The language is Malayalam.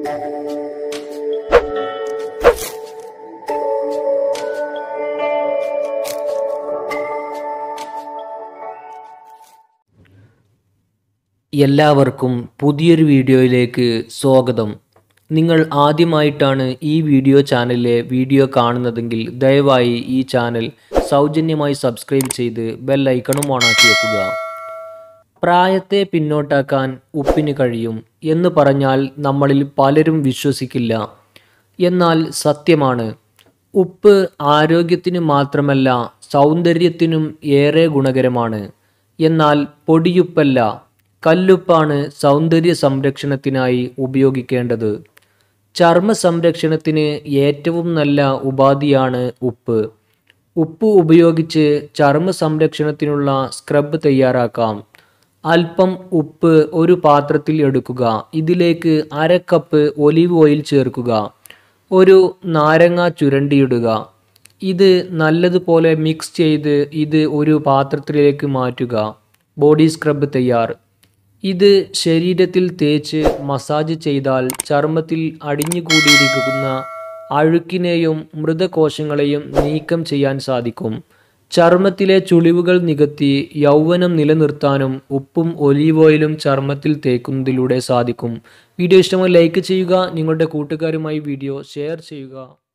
എല്ലാവർക്കും പുതിയൊരു വീഡിയോയിലേക്ക് സ്വാഗതം നിങ്ങൾ ആദ്യമായിട്ടാണ് ഈ വീഡിയോ ചാനലിലെ വീഡിയോ കാണുന്നതെങ്കിൽ ദയവായി ഈ ചാനൽ സൗജന്യമായി സബ്സ്ക്രൈബ് ചെയ്ത് ബെൽ ഐക്കണും ഓണാക്കി വെക്കുക പ്രായത്തെ പിന്നോട്ടാക്കാൻ ഉപ്പിന് കഴിയും എന്ന് പറഞ്ഞാൽ നമ്മളിൽ പലരും വിശ്വസിക്കില്ല എന്നാൽ സത്യമാണ് ഉപ്പ് ആരോഗ്യത്തിന് മാത്രമല്ല സൗന്ദര്യത്തിനും ഏറെ ഗുണകരമാണ് എന്നാൽ പൊടിയുപ്പല്ല കല്ലുപ്പാണ് സൗന്ദര്യ സംരക്ഷണത്തിനായി ഉപയോഗിക്കേണ്ടത് ചർമ്മ സംരക്ഷണത്തിന് ഏറ്റവും നല്ല ഉപാധിയാണ് ഉപ്പ് ഉപ്പ് ഉപയോഗിച്ച് ചർമ്മ സംരക്ഷണത്തിനുള്ള സ്ക്രബ് തയ്യാറാക്കാം അല്പം ഉപ്പ് ഒരു പാത്രത്തിൽ എടുക്കുക ഇതിലേക്ക് അര കപ്പ് ഒലിവ് ഓയിൽ ചേർക്കുക ഒരു നാരങ്ങ ചുരണ്ടിയിടുക ഇത് നല്ലതുപോലെ മിക്സ് ചെയ്ത് ഇത് ഒരു പാത്രത്തിലേക്ക് മാറ്റുക ബോഡി സ്ക്രബ് തയ്യാർ ഇത് ശരീരത്തിൽ തേച്ച് മസാജ് ചെയ്താൽ ചർമ്മത്തിൽ അടിഞ്ഞുകൂടിയിരിക്കുന്ന അഴുക്കിനെയും മൃതകോശങ്ങളെയും നീക്കം ചെയ്യാൻ സാധിക്കും ചർമ്മത്തിലെ ചുളിവുകൾ നികത്തി യൗവനം നിലനിർത്താനും ഉപ്പും ഒലീവ് ഓയിലും ചർമ്മത്തിൽ തേക്കുന്നതിലൂടെ സാധിക്കും വീഡിയോ ഇഷ്ടമായി ലൈക്ക് ചെയ്യുക നിങ്ങളുടെ കൂട്ടുകാരുമായി വീഡിയോ ഷെയർ ചെയ്യുക